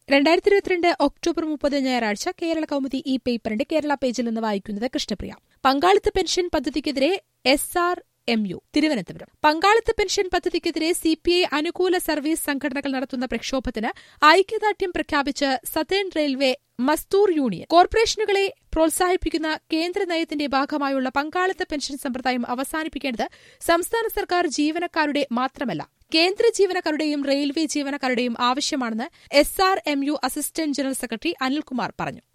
രണ്ടായിരത്തി ഇരുപത്തിരണ്ട് ഒക്ടോബർ മുപ്പത് ഞായറാഴ്ച കേരള കൗമുദി ഈ പേപ്പറിന്റെ കേരള പേജിൽ നിന്ന് വായിക്കുന്നത് കൃഷ്ണപ്രിയ പങ്കാളിത്ത പെൻഷൻ പദ്ധതിക്കെതിരെ S R M U Thiruvananthapuram പങ്കാളിത്ത പെൻഷൻ പദ്ധതിക്കെതിരെ സി പി ഐ അനുകൂല സർവീസ് സംഘടനകൾ നടത്തുന്ന പ്രക്ഷോഭത്തിന് ഐക്യദാർഢ്യം പ്രഖ്യാപിച്ച് സതേൺ റെയിൽവേ മസ്തൂർ യൂണിയൻ കോർപ്പറേഷനുകളെ പ്രോത്സാഹിപ്പിക്കുന്ന കേന്ദ്ര നയത്തിന്റെ ഭാഗമായുള്ള പങ്കാളിത്ത പെൻഷൻ സമ്പ്രദായം അവസാനിപ്പിക്കേണ്ടത് സംസ്ഥാന സർക്കാർ ജീവനക്കാരുടെ മാത്രമല്ല കേന്ദ്ര ജീവനക്കാരുടെയും റെയിൽവേ ജീവനക്കാരുടെയും ആവശ്യമാണെന്ന് S R M U assistant general secretary Anilkumar പറഞ്ഞു